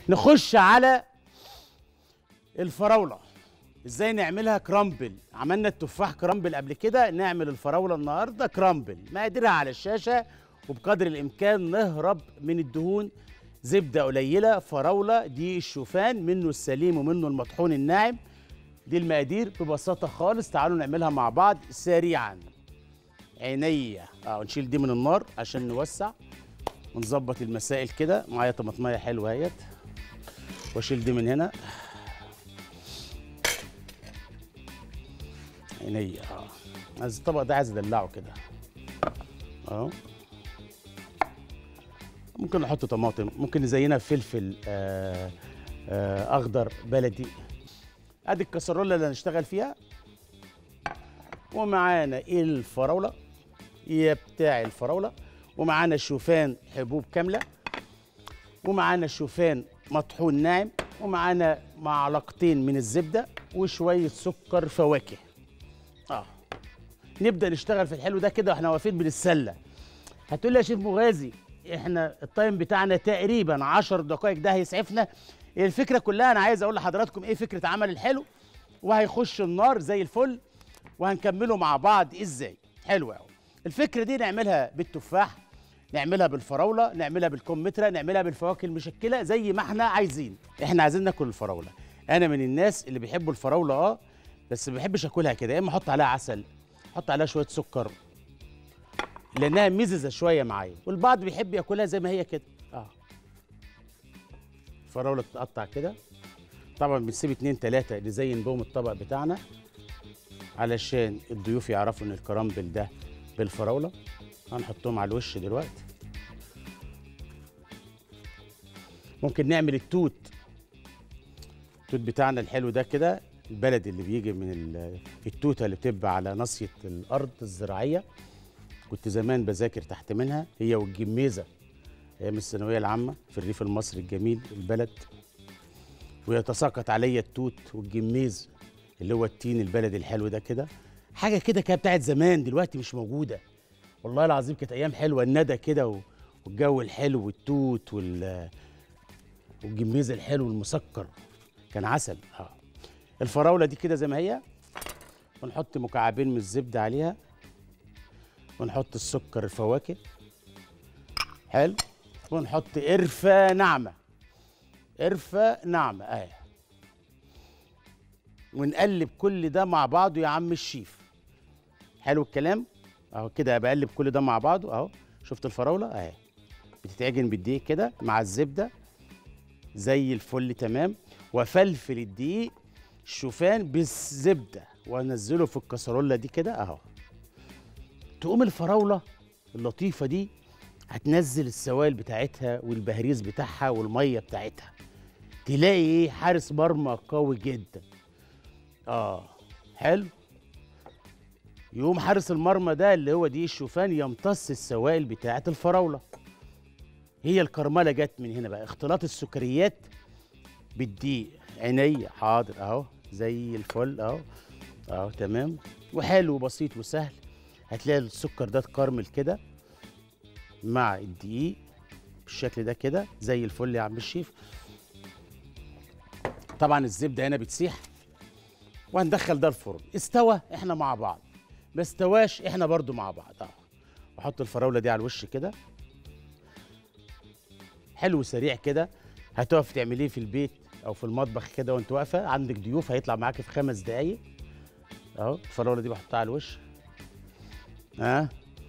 نخش على الفراوله ازاي نعملها كرامبل عملنا التفاح كرامبل قبل كده نعمل الفراوله النهارده كرامبل مقاديرها على الشاشه وبقدر الامكان نهرب من الدهون زبده قليله فراوله دي الشوفان منه السليم ومنه المطحون الناعم دي المقادير ببساطه خالص تعالوا نعملها مع بعض سريعا عينيا اه نشيل دي من النار عشان نوسع ونظبط المسائل كده معايا طماطمايه حلوه اهيت واشيل دي من هنا عينيا اه عايز الطبق ده عايز ادلعه كده اهو ممكن نحط طماطم ممكن نزينها بفلفل آه آه اخضر بلدي ادي الكسرولة اللي هنشتغل فيها ومعانا الفراوله هي بتاع الفراوله ومعانا الشوفان حبوب كامله ومعانا الشوفان مطحون ناعم ومعانا معلقتين من الزبده وشويه سكر فواكه اه نبدا نشتغل في الحلو ده كده واحنا واقفين بنتسلى هتقول لي يا شيف مغازي احنا التايم بتاعنا تقريبا 10 دقائق ده هيسعفنا الفكره كلها انا عايز اقول لحضراتكم ايه فكره عمل الحلو وهيخش النار زي الفل وهنكمله مع بعض ازاي حلو قوي الفكره دي نعملها بالتفاح نعملها بالفراوله نعملها بالكمثرى نعملها بالفواكه المشكله زي ما احنا عايزين احنا عايزين ناكل الفراوله انا من الناس اللي بيحبوا الفراوله اه بس ما بحبش اكلها كده يا اما احط عليها عسل احط عليها شويه سكر لانها مززه شويه معايا والبعض بيحب ياكلها زي ما هي كده اه الفراوله تتقطع كده طبعا بنسيب اتنين تلاته نزين بهم الطبق بتاعنا علشان الضيوف يعرفوا ان الكرامبل ده بالفراوله هنحطهم على الوش دلوقتي ممكن نعمل التوت التوت بتاعنا الحلو ده كده البلد اللي بيجي من ال- التوته اللي بتبقى على ناصيه الارض الزراعيه كنت زمان بذاكر تحت منها هي والجميزه ايام الثانويه العامه في الريف المصري الجميل البلد ويتساقط عليا التوت والجميز اللي هو التين البلدي الحلو ده كده حاجه كده كانت بتاعت زمان دلوقتي مش موجوده والله العظيم كانت ايام حلوه الندى كده و- والجو الحلو والتوت وال والجميز الحلو المسكر كان عسل اه الفراوله دي كده زي ما هي ونحط مكعبين من الزبده عليها ونحط السكر الفواكه حلو ونحط قرفه ناعمه قرفه ناعمه اهي ونقلب كل ده مع بعضه يا عم الشيف حلو الكلام اهو كده بقلب كل ده مع بعضه اهو شفت الفراوله اهي بتتعجن بالدقيق كده مع الزبده زي الفل تمام وفلفل الدقيق الشوفان بالزبده وانزله في الكسرولة دي كده اهو تقوم الفراوله اللطيفه دي هتنزل السوائل بتاعتها والبهريز بتاعها والميه بتاعتها تلاقي ايه حارس مرمى قوي جدا اه حلو يقوم حارس المرمى ده اللي هو دي الشوفان يمتص السوائل بتاعه الفراوله هي الكرمله جت من هنا بقى اختلاط السكريات بالدقيق عينيا حاضر اهو زي الفل اهو اهو تمام وحلو وبسيط وسهل هتلاقي السكر ده اتكرمل كده مع الدقيق بالشكل ده كده زي الفل يا عم الشيف طبعا الزبده هنا بتسيح وهندخل ده الفرن استوى احنا مع بعض ما استواش احنا برضو مع بعض اهو واحط الفراوله دي على الوش كده حلو سريع كده هتقف تعمليه في البيت او في المطبخ كده وانت واقفه عندك ضيوف هيطلع معاك في خمس دقايق اهو الفراوله دي بحطها على الوش ها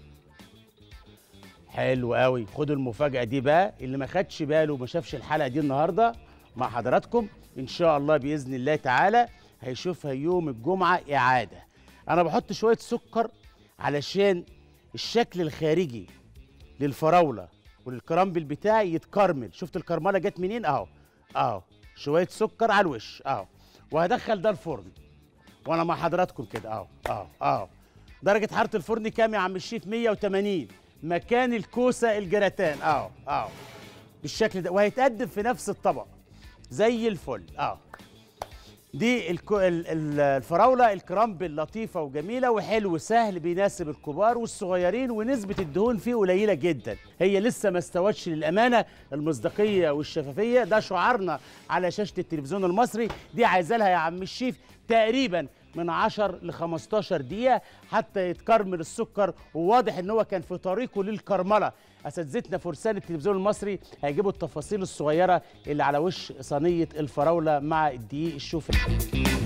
حلو قوي خدوا المفاجاه دي بقى اللي ما خدش باله وما شافش الحلقه دي النهارده مع حضراتكم ان شاء الله باذن الله تعالى هيشوفها يوم الجمعه اعاده انا بحط شويه سكر علشان الشكل الخارجي للفراوله والكرامبل بتاعي يتكرمل شفت الكرمله جت منين اهو اهو شويه سكر على الوش اهو وهدخل ده الفرن وانا مع حضراتكم كده اهو اهو اهو درجه حراره الفرن كام يا عم الشيف 180 مكان الكوسه الجراتان اهو اهو بالشكل ده وهيتقدم في نفس الطبق زي الفل اهو دي الك- ال- ال- الفراوله الكرامبل لطيفه وجميله وحلو سهل بيناسب الكبار والصغيرين ونسبه الدهون فيه قليله جدا هي لسه ما استوتش للامانه المصداقيه والشفافيه ده شعارنا على شاشه التلفزيون المصري دي عايزه لها يا عم الشيف تقريبا من 10 ل 15 دقيقه حتى يتكرمل السكر وواضح ان هو كان في طريقه للكرمله اساتذتنا فرسان التلفزيون المصري هيجيبوا التفاصيل الصغيره اللي على وش صينيه الفراوله مع الدقيق الشوفان